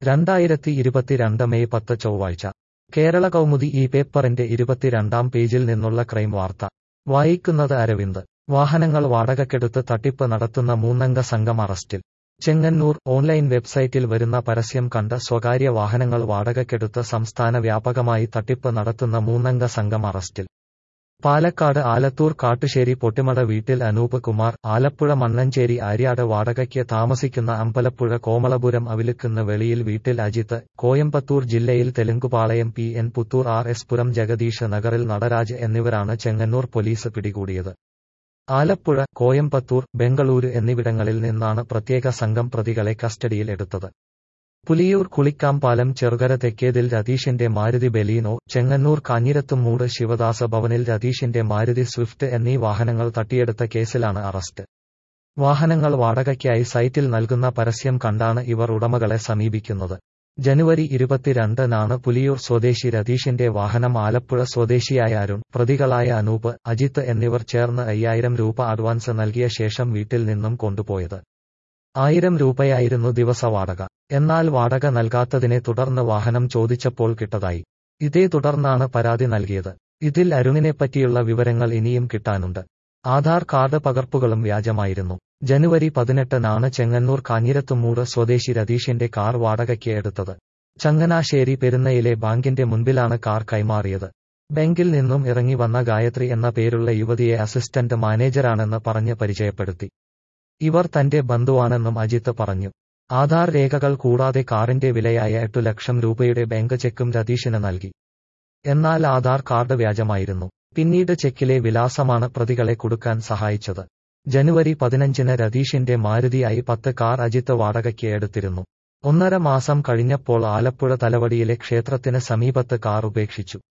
രണ്ടായിരത്തി ഇരുപത്തിരണ്ട് മെയ് പത്ത് ചൊവ്വാഴ്ച കേരള കൗമുദി ഈ പേപ്പറിന്റെ ഇരുപത്തിരണ്ടാം പേജിൽ നിന്നുള്ള ക്രൈം വാർത്ത വായിക്കുന്നത് അരവിന്ദ് വാഹനങ്ങൾ വാടകയ്ക്കെടുത്ത് തട്ടിപ്പ് നടത്തുന്ന മൂന്നംഗ സംഘം അറസ്റ്റിൽ ചെങ്ങന്നൂർ ഓൺലൈൻ വെബ്സൈറ്റിൽ വരുന്ന പരസ്യം കണ്ട് സ്വകാര്യ വാഹനങ്ങൾ വാടകയ്ക്കെടുത്ത് സംസ്ഥാന വ്യാപകമായി തട്ടിപ്പ് നടത്തുന്ന മൂന്നംഗ സംഘം അറസ്റ്റിൽ പാലക്കാട് ആലത്തൂർ കാട്ടുശ്ശേരി പൊട്ടിമട വീട്ടിൽ അനൂപ് കുമാർ ആലപ്പുഴ മണ്ണഞ്ചേരി ആര്യാട് വാടകയ്ക്ക് താമസിക്കുന്ന അമ്പലപ്പുഴ കോമളപുരം അവിലുക്കുന്ന് വെളിയിൽ വീട്ടിൽ അജിത്ത് കോയമ്പത്തൂർ ജില്ലയിൽ Telungupalayam P N Puthur R S Puram Jagadeesh നഗറിൽ നടരാജ് എന്നിവരാണ് ചെങ്ങന്നൂർ പോലീസ് പിടികൂടിയത് ആലപ്പുഴ കോയമ്പത്തൂർ ബംഗളൂരു എന്നിവിടങ്ങളിൽ നിന്നാണ് പ്രത്യേക സംഘം പ്രതികളെ കസ്റ്റഡിയിൽ എടുത്തത് പുലിയൂർ കുളിക്കാംപാലം ചെറുകര തെക്കേതിൽ രതീഷിന്റെ മാരുതി ബെലീനോ ചെങ്ങന്നൂർ കാഞ്ഞിരത്തുമൂട് ശിവദാസ ഭവനിൽ രതീഷിന്റെ മാരുതി സ്വിഫ്റ്റ് എന്നീ വാഹനങ്ങൾ തട്ടിയെടുത്ത കേസിലാണ് അറസ്റ്റ് വാഹനങ്ങൾ വാടകയ്ക്കായി സൈറ്റിൽ നൽകുന്ന പരസ്യം കണ്ടാണ് ഇവർ ഉടമകളെ സമീപിക്കുന്നത് ജനുവരി ഇരുപത്തിരണ്ടിനാണ് പുലിയൂർ സ്വദേശി രതീഷിന്റെ വാഹനം ആലപ്പുഴ സ്വദേശിയായ അരുൺ പ്രതികളായ അനൂപ് അജിത്ത് എന്നിവർ ചേർന്ന് അയ്യായിരം രൂപ അഡ്വാൻസ് നൽകിയ ശേഷം വീട്ടിൽ നിന്നും കൊണ്ടുപോയത് ആയിരം രൂപയായിരുന്നു ദിവസ വാടക എന്നാൽ വാടക നൽകാത്തതിനെ തുടർന്ന് വാഹനം ചോദിച്ചപ്പോൾ കിട്ടതായി ഇതേ തുടർന്നാണ് പരാതി നൽകിയത് ഇതിൽ അരുണിനെപ്പറ്റിയുള്ള വിവരങ്ങൾ ഇനിയും കിട്ടാനുണ്ട് ആധാർ കാർഡ് പകർപ്പുകളും വ്യാജമായിരുന്നു ജനുവരി പതിനെട്ടിനാണ് ചെങ്ങന്നൂർ കാഞ്ഞിരത്തുമൂട് സ്വദേശി രതീഷിന്റെ കാർ വാടകയ്ക്ക് എടുത്തത് ചങ്ങനാശ്ശേരി പെരുന്നയിലെ ബാങ്കിന്റെ മുൻപിലാണ് കാർ കൈമാറിയത് ബാങ്കിൽ നിന്നും ഇറങ്ങി വന്ന ഗായത്രി എന്ന പേരുള്ള യുവതിയെ അസിസ്റ്റന്റ് മാനേജരാണെന്ന് പറഞ്ഞ് പരിചയപ്പെടുത്തി ഇവർ തന്റെ ബന്ധുവാണെന്നും അജിത്ത് പറഞ്ഞു ആധാർ രേഖകൾ കൂടാതെ കാറിന്റെ വിലയായ എട്ടു ലക്ഷം രൂപയുടെ ബാങ്ക് ചെക്കും രതീഷിന് നൽകി എന്നാൽ ആധാർ കാർഡ് വ്യാജമായിരുന്നു പിന്നീട് ചെക്കിലെ വിലാസമാണ് പ്രതികളെ കൊടുക്കാൻ സഹായിച്ചത് ജനുവരി പതിനഞ്ചിന് രതീഷിന്റെ മാരുതിയായി പത്ത് കാർ അജിത്ത് വാടകയ്ക്ക് എടുത്തിരുന്നു ഒന്നര മാസം കഴിഞ്ഞപ്പോൾ ആലപ്പുഴ തലവടിയിലെ ക്ഷേത്രത്തിന് സമീപത്ത് കാർ ഉപേക്ഷിച്ചു